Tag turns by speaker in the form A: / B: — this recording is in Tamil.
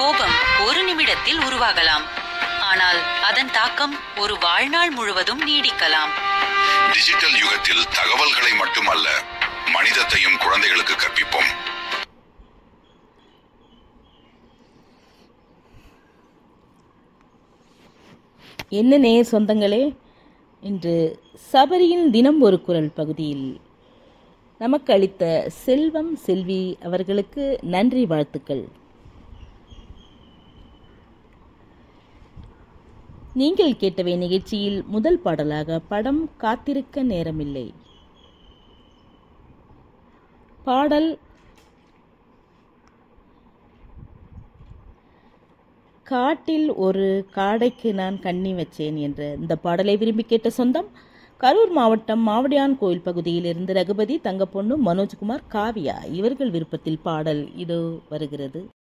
A: கோபம் ஒரு நிமிடத்தில் உருவாகலாம் ஆனால் அதன் தாக்கம் ஒரு வாழ்நாள் முழுவதும் நீடிக்கலாம்
B: டிஜிட்டல் யுகத்தில் தகவல்களை மட்டுமல்ல மனிதத்தையும் குழந்தைகளுக்கு கற்பிப்போம்
C: என்ன நேர் சொந்தங்களே இன்று சபரியின் தினம் ஒரு குரல் பகுதியில் நமக்கு அளித்த செல்வம் செல்வி அவர்களுக்கு நன்றி வாழ்த்துக்கள் நீங்கள் கேட்டவை நிகழ்ச்சியில் முதல் பாடலாக படம் காத்திருக்க நேரமில்லை பாடல் காட்டில் ஒரு காடைக்கு நான் கண்ணி வச்சேன் என்ற இந்த பாடலை விரும்பி கேட்ட சொந்தம் கரூர் மாவட்டம் மாவடியான் கோயில் பகுதியில் இருந்து ரகுபதி தங்கப்பொண்ணு மனோஜ்குமார் காவியா இவர்கள் விருப்பத்தில் பாடல் இது வருகிறது